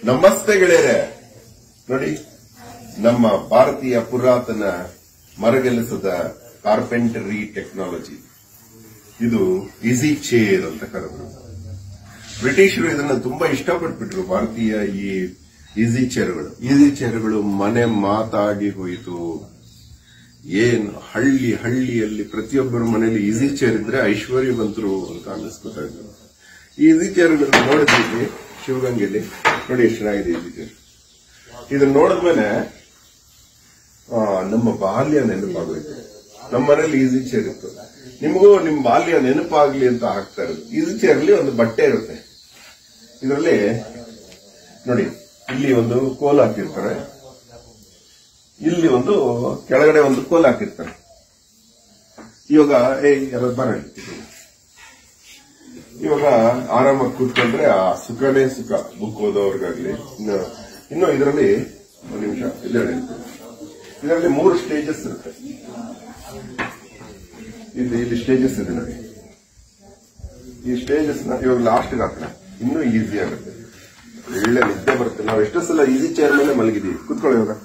ನಮಸ್ತೆ ಗೆಳೆಯರೆ ನೋಡಿ ನಮ್ಮ ಭಾರತೀಯ ಪುರಾತನ ಮರಗೆಲಸದ ಕಾರ್ಪೆಂಟರಿ ಟೆಕ್ನಾಲಜಿ ಇದು ಈಸಿ ಚೇರ್ ಅಂತ ಕರೆದ್ರು ಬ್ರಿಟಿಷರು ಇದನ್ನ ತುಂಬಾ ಇಷ್ಟಪಟ್ಬಿಟ್ರು ಭಾರತೀಯ ಈ ಈಸಿ ಚೇರ್ಗಳು ಈಸಿ ಚೇರ್ಗಳು ಮನೆ ಮಾತಾಡಿ ಹೋಯಿತು ಏನ್ ಹಳ್ಳಿ ಹಳ್ಳಿಯಲ್ಲಿ ಪ್ರತಿಯೊಬ್ಬರ ಮನೆಯಲ್ಲಿ ಈಸಿ ಚೇರ್ ಇದ್ರೆ ಐಶ್ವರ್ಯವಂತರು ಅಂತ ಅನ್ನಿಸ್ಕೊತಾ ಇದ್ರು ಈಸಿ ಚೇರ್ಗಳು ನೋಡಿದ್ವಿ ಶಿವಗಂಗೆಯಲ್ಲಿ ನೋಡಿ ಎಷ್ಟು ಚೆನ್ನಾಗಿದೆ ಈಸಿ ಚೇರ್ ಇದನ್ನ ನೋಡಿದ್ಮೇಲೆ ಆ, ನಮ್ಮ ಬಾಲ್ಯ ನೆನಪಾಗೋಯ್ತು ನಮ್ಮ ಮನೇಲಿ ಈಸಿ ಚೇರ್ ಇತ್ತು ನಿಮಗೂ ನಿಮ್ ಬಾಲ್ಯ ನೆನಪಾಗ್ಲಿ ಅಂತ ಹಾಕ್ತಾ ಇರೋದು ಈಸಿ ಚೇರ್ ಅಲ್ಲಿ ಒಂದು ಬಟ್ಟೆ ಇರುತ್ತೆ ಇದರಲ್ಲಿ ನೋಡಿ ಇಲ್ಲಿ ಒಂದು ಕೋಲ್ ಹಾಕಿರ್ತಾರೆ ಇಲ್ಲಿ ಒಂದು ಕೆಳಗಡೆ ಒಂದು ಕೋಲ್ ಹಾಕಿರ್ತಾರೆ ಇವಾಗ ಏ ಯಾರು ಬರ ಇವಾಗ ಆರಾಮಾಗಿ ಕೂತ್ಕೊಂಡ್ರೆ ಆ ಸುಖನೇ ಸುಖ ಬುಕ್ ಓದೋರ್ಗಾಗ್ಲಿ ಇನ್ನು ಇನ್ನು ಇದರಲ್ಲಿ ಒಂದು ನಿಮಿಷ ಇಲ್ಲೇ ಹೇಳ್ತೀನಿ. ಇದರಲ್ಲಿ ಮೂರು ಸ್ಟೇಜಸ್ ಇರುತ್ತೆ ಇಲ್ಲಿ ಇಲ್ಲಿ ಸ್ಟೇಜಸ್ ಇದೆ ನೋಡಿ ಈ ಸ್ಟೇಜಸ್ ನ ಇವಾಗ ಲಾಸ್ಟ್ ಹಾಕೋಣ ಇನ್ನೂ ಈಸಿ ಆಗುತ್ತೆ ಒಳ್ಳೆ ನಿದ್ದೆ ಬರುತ್ತೆ ನಾವು ಎಷ್ಟೋ ಸಲ ಈಸಿ ಚೇರ್ ಮೇಲೆ ಮಲಗಿದೀವಿ ಕೂತ್ಕೊಳ್ಳಿ ಇವಾಗ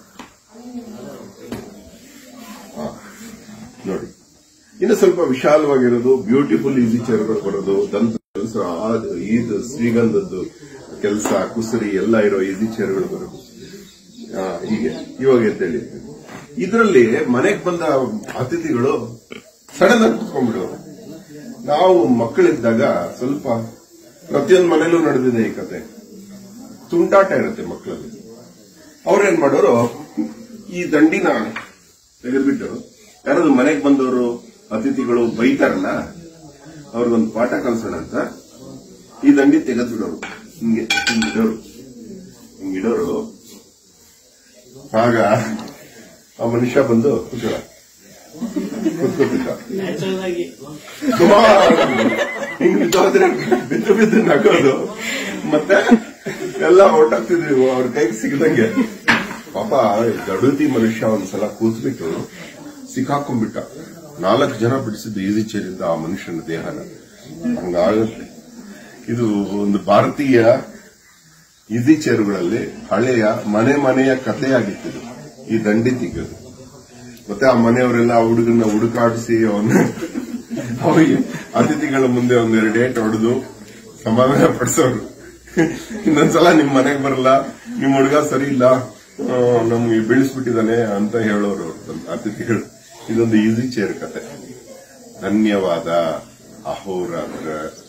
ಹಾ, ನೋಡಿ ಇನ್ನು ಸ್ವಲ್ಪ ವಿಶಾಲವಾಗಿರೋದು ಬ್ಯೂಟಿಫುಲ್ ಈಸಿ ಚೇರ್ಗಳು ಬರೋದು ದಂತ ಕೆಲಸ ಇದು ಶ್ರೀಗಂಧದ್ದು ಕೆಲಸ ಕುಸರಿ ಎಲ್ಲ ಇರೋ ಈಸಿ ಚೇರ್ಗಳು ಬರೋದು ಆ, ಹೀಗೆ ಇವಾಗ ಎದ್ದೇಳಿ ಇದರಲ್ಲಿ ಮನೆಗೆ ಬಂದ ಅತಿಥಿಗಳು ಸಡನ್ ಆಗಿ ಕುತ್ಕೊಂಡ್ಬಿಡೋರು ನಾವು ಮಕ್ಕಳಿದ್ದಾಗ ಸ್ವಲ್ಪ ಪ್ರತಿಯೊಂದು ಮನೇಲೂ ನಡೆದಿದೆ ಈ ಕತೆ ತುಂಟಾಟ ಇರುತ್ತೆ ಮಕ್ಕಳಲ್ಲಿ ಅವ್ರೇನ್ ಮಾಡೋರು ಈ ದಂಡಿನ ತೆಗೆದ್ಬಿಟ್ಟು ಯಾರಾದ್ರು ಮನೆಗೆ ಬಂದವರು ಅತಿಥಿಗಳು ಬೈತಾರಲ್ಲ ಅವ್ರಿಗೊಂದು ಪಾಠ ಕಲ್ಸೋಣ ಅಂತ ಈ ದಂಡಿ ತೆಗೆದ್ಬಿಡೋರು ಹಿಂಗೆ ಹಿಂಗಿಡೋರು ಹಿಂಗಿಡೋರು ಆಗ ಆ ಮನುಷ್ಯ ಬಂದು ಕೂತ್ಕೊಳ್ಳ ಕೂತ್ಕೊತಿದ್ದ ನ್ಯಾಚುರಲ್ ಆಗಿ ಸುಮಾರು ಹಿಂಗ್ ಬಿದ್ದೋದ್ರೆ ಬಿದ್ದು ಬಿದ್ದು ನಗೋದು ಮತ್ತೆ ಎಲ್ಲ ಹೊರಟಾಗ್ತಿದ್ವಿ ಅವ್ರ ಕೈಗೆ ಸಿಗದಂಗೆ ಪಾಪ ದಡುತಿ ಮನುಷ್ಯ ಒಂದ್ಸಲ ಕೂತ್ಬಿಟ್ಟು ಸಿಕ್ಕಾಕೊಂಡ್ಬಿಟ್ಟ ನಾಲ್ಕು ಜನ ಬಿಡಿಸಿದ್ದು ಈಸಿ ಚೇರಿಂದ ಆ ಮನುಷ್ಯನ ದೇಹನ ಹಂಗಾಗುತ್ತೆ ಇದು ಒಂದು ಭಾರತೀಯ ಈಸಿ ಚೇರುಗಳಲ್ಲಿ ಹಳೆಯ ಮನೆ ಮನೆಯ ಕಥೆಯಾಗಿತ್ತಿದು ಈ ದಂಡಿ ತೆಗೆಯೋದು ಮತ್ತೆ ಆ ಮನೆಯವರೆಲ್ಲ ಆ ಹುಡುಗನ್ನ ಹುಡುಕಾಡಿಸಿ ಅವನ್ನ ಅವರಿಗೆ ಅತಿಥಿಗಳ ಮುಂದೆ ಒಂದೆರಡು ಡೇಟ್ ಹೊಡೆದು ಸಮಾಧಾನ ಪಡಿಸೋರು ಇನ್ನೊಂದ್ಸಲ ನಿಮ್ ಮನೆಗೆ ಬರಲ್ಲ ನಿಮ್ ಹುಡುಗ ಸರಿ ಇಲ್ಲ ಆ, ನಮ್ಗೆ ಬೀಳಿಸ್ಬಿಟ್ಟಿದ್ದಾನೆ ಅಂತ ಹೇಳೋರು ಅವ್ರು ಬಂದು ಅತಿಥಿಗಳು ಇದೊಂದು ಈಸಿ ಚೇರ್ ಕತೆ ಧನ್ಯವಾದ ಅಹೋರಾತ್ರ